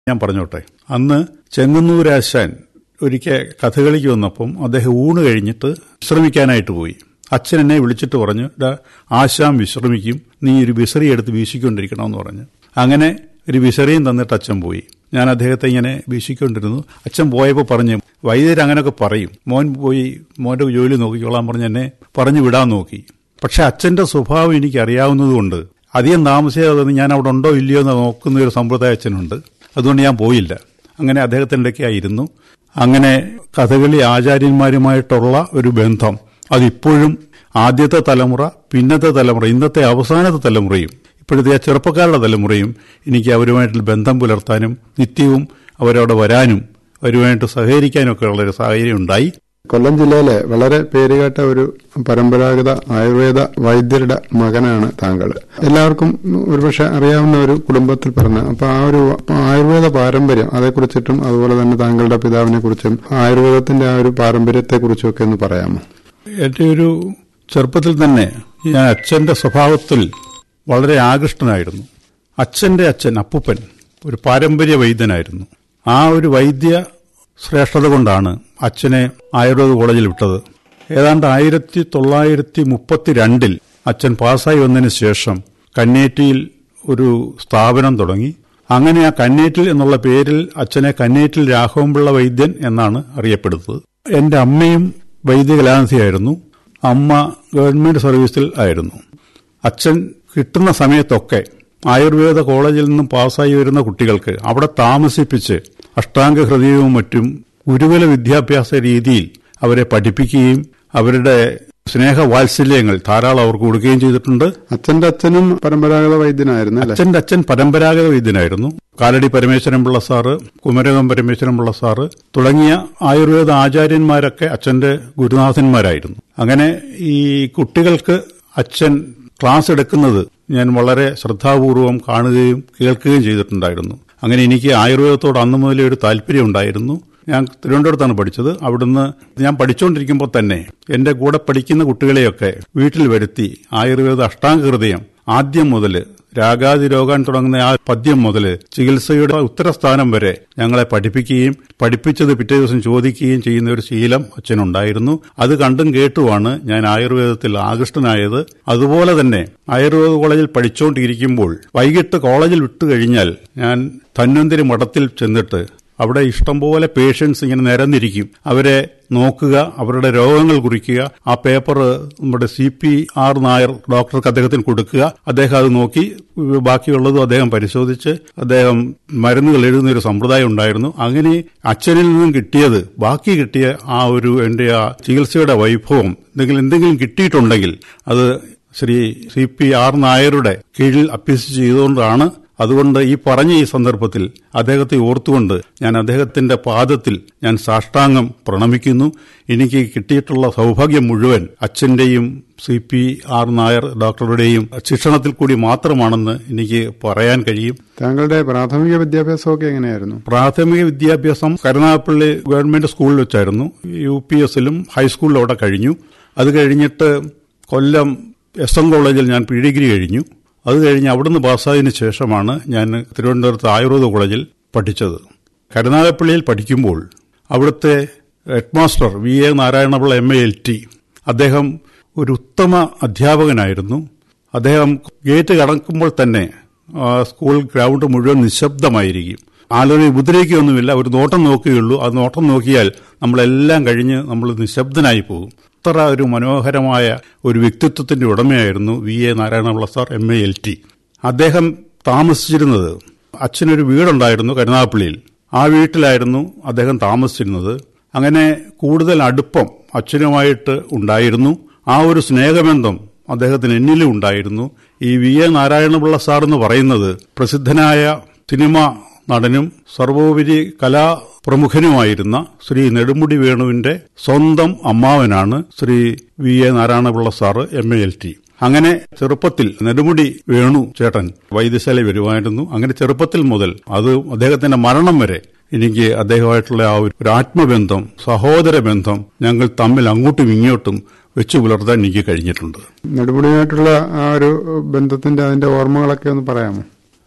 ഞാൻ പറഞ്ഞോട്ടെ അന്ന് ചെങ്ങന്നൂരാശാൻ ഒരിക്കൽ കഥകളിക്ക് വന്നപ്പം അദ്ദേഹം ഊണ് കഴിഞ്ഞിട്ട് വിശ്രമിക്കാനായിട്ട് പോയി അച്ഛൻ എന്നെ വിളിച്ചിട്ട് പറഞ്ഞു "ഡാ, ആശാൻ വിശ്രമിക്കും നീ ഒരു വിസറി എടുത്ത് വീശിക്കൊണ്ടിരിക്കണമെന്ന് പറഞ്ഞു അങ്ങനെ ഒരു വിസറിയും തന്നിട്ട് അച്ഛൻ പോയി ഞാൻ അദ്ദേഹത്തെ ഇങ്ങനെ വീശിക്കൊണ്ടിരുന്നു അച്ഛൻ പോയപ്പോൾ പറഞ്ഞു വൈദ്യർ അങ്ങനെയൊക്കെ പറയും മോൻ പോയി മോന്റെ ജോലി നോക്കിക്കോളാൻ പറഞ്ഞ് എന്നെ പറഞ്ഞു വിടാൻ നോക്കി പക്ഷെ അച്ഛന്റെ സ്വഭാവം എനിക്ക് അറിയാവുന്നതുകൊണ്ട് അധികം താമസിയാതെ ഞാൻ അവിടെ ഉണ്ടോ ഇല്ലയോ എന്ന് നോക്കുന്ന ഒരു സമ്പ്രദായ അച്ഛനുണ്ട് അതുകൊണ്ട് ഞാൻ പോയില്ല അങ്ങനെ അദ്ദേഹത്തിൻ്റെ ഇടയ്ക്ക് ആയിരുന്നു അങ്ങനെ കഥകളി ആചാര്യന്മാരുമായിട്ടുള്ള ഒരു ബന്ധം അതിപ്പോഴും ആദ്യത്തെ തലമുറ പിന്നത്തെ തലമുറ ഇന്നത്തെ അവസാനത്തെ തലമുറയും ഇപ്പോഴത്തെ ആ ചെറുപ്പക്കാരുടെ തലമുറയും എനിക്ക് അവരുമായിട്ടുള്ള ബന്ധം പുലർത്താനും നിത്യവും അവരവിടെ വരാനും അവരുമായിട്ട് സഹകരിക്കാനും ഒക്കെ ഉള്ളൊരു സാഹചര്യം ഉണ്ടായി കൊല്ലം ജില്ലയിലെ വളരെ പേരുകേട്ട ഒരു പരമ്പരാഗത ആയുർവേദ വൈദ്യരുടെ മകനാണ് താങ്കൾ എല്ലാവർക്കും ഒരുപക്ഷെ അറിയാവുന്ന ഒരു കുടുംബത്തിൽ പിറന്ന അപ്പൊ ആ ഒരു ആയുർവേദ പാരമ്പര്യം അതേക്കുറിച്ചിട്ടും അതുപോലെ തന്നെ താങ്കളുടെ പിതാവിനെ കുറിച്ചും ആയുർവേദത്തിന്റെ ആ ഒരു പാരമ്പര്യത്തെ കുറിച്ചും ഒക്കെ ഒന്ന് പറയാമോ എൻ്റെ ഒരു ചെറുപ്പത്തിൽ തന്നെ ഞാൻ അച്ഛന്റെ സ്വഭാവത്തിൽ വളരെ ആകൃഷ്ടനായിരുന്നു അച്ഛന്റെ അച്ഛൻ അപ്പൂപ്പൻ ഒരു പാരമ്പര്യ വൈദ്യനായിരുന്നു ആ ഒരു വൈദ്യ ശ്രേഷ്ഠത കൊണ്ടാണ് അച്ഛനെ ആയുർവേദ കോളേജിൽ വിട്ടത് ഏതാണ്ട് ആയിരത്തി തൊള്ളായിരത്തി മുപ്പത്തിരണ്ടിൽ അച്ഛൻ പാസ്സായി വന്നതിന് ശേഷം കന്നേറ്റിയിൽ ഒരു സ്ഥാപനം തുടങ്ങി അങ്ങനെ ആ കന്നേറ്റിൽ എന്നുള്ള പേരിൽ അച്ഛനെ കന്നേറ്റിൽ രാഘവൻപിള്ള വൈദ്യൻ എന്നാണ് അറിയപ്പെടുന്നത് എന്റെ അമ്മയും വൈദ്യകലാനിധിയായിരുന്നു അമ്മ ഗവൺമെന്റ് സർവീസിൽ ആയിരുന്നു അച്ഛൻ കിട്ടുന്ന സമയത്തൊക്കെ ആയുർവേദ കോളേജിൽ നിന്നും പാസ്സായി വരുന്ന കുട്ടികൾക്ക് അവിടെ താമസിപ്പിച്ച് അഷ്ടാംഗ ഹൃദയവും മറ്റും ഗുരുകുല വിദ്യാഭ്യാസ രീതിയിൽ അവരെ പഠിപ്പിക്കുകയും അവരുടെ സ്നേഹവാത്സല്യങ്ങൾ ധാരാളം അവർക്ക് കൊടുക്കുകയും ചെയ്തിട്ടുണ്ട് അച്ഛന്റെ അച്ഛനും പരമ്പരാഗത വൈദ്യനായിരുന്നു അല്ലെ അച്ഛന്റെ അച്ഛൻ പരമ്പരാഗത വൈദ്യനായിരുന്നു കാലടി പരമേശ്വരൻപിള്ള സാറ് കുമരകം പരമേശ്വരൻപിള്ള സാറ് തുടങ്ങിയ ആയുർവേദ ആചാര്യന്മാരൊക്കെ അച്ഛന്റെ ഗുരുനാഥന്മാരായിരുന്നു അങ്ങനെ ഈ കുട്ടികൾക്ക് അച്ഛൻ ക്ലാസ് എടുക്കുന്നത് ഞാൻ വളരെ ശ്രദ്ധാപൂർവം കാണുകയും കേൾക്കുകയും ചെയ്തിട്ടുണ്ടായിരുന്നു അങ്ങനെ എനിക്ക് ആയുർവേദത്തോട് അന്നു മുതലേ ഒരു താല്പര്യം ഉണ്ടായിരുന്നു ഞാൻ തിരുവനന്തപുരത്താണ് പഠിച്ചത് അവിടുന്ന് ഞാൻ പഠിച്ചുകൊണ്ടിരിക്കുമ്പോൾ തന്നെ എന്റെ കൂടെ പഠിക്കുന്ന കുട്ടികളെയൊക്കെ വീട്ടിൽ വരുത്തി ആയുർവേദ അഷ്ടാംഗ ഹൃദയം ആദ്യം മുതൽ രാഗാതി രോഗാൻ തുടങ്ങുന്ന ആ പദ്യം മുതൽ ചികിത്സയുടെ ഉത്തരസ്ഥാനം വരെ ഞങ്ങളെ പഠിപ്പിക്കുകയും പഠിപ്പിച്ചത് പിറ്റേ ദിവസം ചോദിക്കുകയും ചെയ്യുന്ന ഒരു ശീലം അച്ഛനുണ്ടായിരുന്നു അത് കണ്ടും കേട്ടുമാണ് ഞാൻ ആയുർവേദത്തിൽ ആകൃഷ്ടനായത് അതുപോലെ തന്നെ ആയുർവേദ കോളേജിൽ പഠിച്ചുകൊണ്ടിരിക്കുമ്പോൾ വൈകിട്ട് കോളേജിൽ വിട്ടു കഴിഞ്ഞാൽ ഞാൻ ധന്വന്തരി മഠത്തിൽ ചെന്നിട്ട് അവിടെ ഇഷ്ടംപോലെ പേഷ്യൻസ് ഇങ്ങനെ നിരന്നിരിക്കും അവരെ നോക്കുക അവരുടെ രോഗങ്ങൾ കുറിക്കുക ആ പേപ്പർ നമ്മുടെ സി പി ആർ നായർ ഡോക്ടർക്ക് അദ്ദേഹത്തിന് കൊടുക്കുക അദ്ദേഹം അത് നോക്കി ബാക്കിയുള്ളതും അദ്ദേഹം പരിശോധിച്ച് അദ്ദേഹം മരുന്നുകൾ എഴുതുന്ന ഒരു സമ്പ്രദായം ഉണ്ടായിരുന്നു അങ്ങനെ അച്ഛനിൽ നിന്നും കിട്ടിയത് ബാക്കി കിട്ടിയ ആ ഒരു എന്റെ ആ ചികിത്സയുടെ വൈഭവം എന്തെങ്കിലും എന്തെങ്കിലും കിട്ടിയിട്ടുണ്ടെങ്കിൽ അത് ശ്രീ സി പി ആർ നായരുടെ കീഴിൽ അഭ്യസിച്ച് ചെയ്തുകൊണ്ടാണ് അതുകൊണ്ട് ഈ പറഞ്ഞ ഈ സന്ദർഭത്തിൽ അദ്ദേഹത്തെ ഓർത്തുകൊണ്ട് ഞാൻ അദ്ദേഹത്തിന്റെ പാദത്തിൽ ഞാൻ സാഷ്ടാംഗം പ്രണമിക്കുന്നു എനിക്ക് കിട്ടിയിട്ടുള്ള സൗഭാഗ്യം മുഴുവൻ അച്ഛന്റെയും സി പി ആർ നായർ ഡോക്ടറുടെയും ശിക്ഷണത്തിൽ കൂടി മാത്രമാണെന്ന് എനിക്ക് പറയാൻ കഴിയും താങ്കളുടെ പ്രാഥമിക വിദ്യാഭ്യാസമൊക്കെ എങ്ങനെയായിരുന്നു പ്രാഥമിക വിദ്യാഭ്യാസം കരുനാഗപ്പള്ളി ഗവൺമെന്റ് സ്കൂളിൽ വെച്ചായിരുന്നു യു പി എസിലും ഹൈസ്കൂളിലും അവിടെ കഴിഞ്ഞു അത് കഴിഞ്ഞിട്ട് കൊല്ലം എസ് എൻ കോളേജിൽ ഞാൻ പി ഡിഗ്രി കഴിഞ്ഞു അത് കഴിഞ്ഞ് അവിടുന്ന് പാസ്സായതിനു ശേഷമാണ് ഞാൻ തിരുവനന്തപുരത്ത് ആയുർവേദ കോളേജിൽ പഠിച്ചത് കരുനാഗപ്പള്ളിയിൽ പഠിക്കുമ്പോൾ അവിടുത്തെ headmaster V A Narayana Pillai M A L T അദ്ദേഹം ഒരു ഉത്തമ അധ്യാപകനായിരുന്നു അദ്ദേഹം ഗേറ്റ് കടക്കുമ്പോൾ തന്നെ ആ, സ്കൂൾ ഗ്രൗണ്ട് മുഴുവൻ നിശബ്ദമായിരിക്കും ആളുകളെ ഉപദ്രവിക്കുകയൊന്നുമില്ല ഒരു നോട്ടം നോക്കുകയുള്ളൂ ആ നോട്ടം നോക്കിയാൽ നമ്മളെല്ലാം കഴിഞ്ഞ് നമ്മൾ നിശബ്ദനായി പോകും അത്ര ഒരു മനോഹരമായ ഒരു വ്യക്തിത്വത്തിന്റെ ഉടമയായിരുന്നു V A Narayana Pillai sir M A L T അദ്ദേഹം താമസിച്ചിരുന്നത് അച്ഛനൊരു വീടുണ്ടായിരുന്നു കരുനാഗപ്പള്ളിയിൽ ആ വീട്ടിലായിരുന്നു അദ്ദേഹം താമസിച്ചിരുന്നത് അങ്ങനെ കൂടുതൽ അടുപ്പം അച്ഛനുമായിട്ട് ഉണ്ടായിരുന്നു ആ ഒരു സ്നേഹബന്ധം അദ്ദേഹത്തിന് എന്നിലും ഉണ്ടായിരുന്നു ഈ വി എ നാരായണപിള്ള സാർ എന്ന് പറയുന്നത് പ്രസിദ്ധനായ സിനിമ നടനും സർവോപരി കലാ പ്രമുഖനുമായിരുന്ന ശ്രീ നെടുമുടി വേണുവിന്റെ സ്വന്തം അമ്മാവനാണ് Sri V A Narayana Pillai sir M A L T അങ്ങനെ ചെറുപ്പത്തിൽ നെടുമുടി വേണു ചേട്ടൻ വൈദ്യശാല വരുമായിരുന്നു അങ്ങനെ ചെറുപ്പത്തിൽ മുതൽ അത് അദ്ദേഹത്തിന്റെ മരണം വരെ എനിക്ക് അദ്ദേഹമായിട്ടുള്ള ആ ഒരു ആത്മബന്ധം സഹോദര ബന്ധം ഞങ്ങൾ തമ്മിൽ അങ്ങോട്ടും ഇങ്ങോട്ടും വെച്ചു പുലർത്താൻ എനിക്ക് കഴിഞ്ഞിട്ടുണ്ട് നെടുമുടിയായിട്ടുള്ള ആ ഒരു ബന്ധത്തിന്റെ അതിന്റെ ഓർമ്മകളൊക്കെ ഒന്ന് പറയാമോ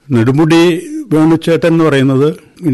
നെടുമുടി വേണുച്ചേട്ടൻ എന്ന് പറയുന്നത്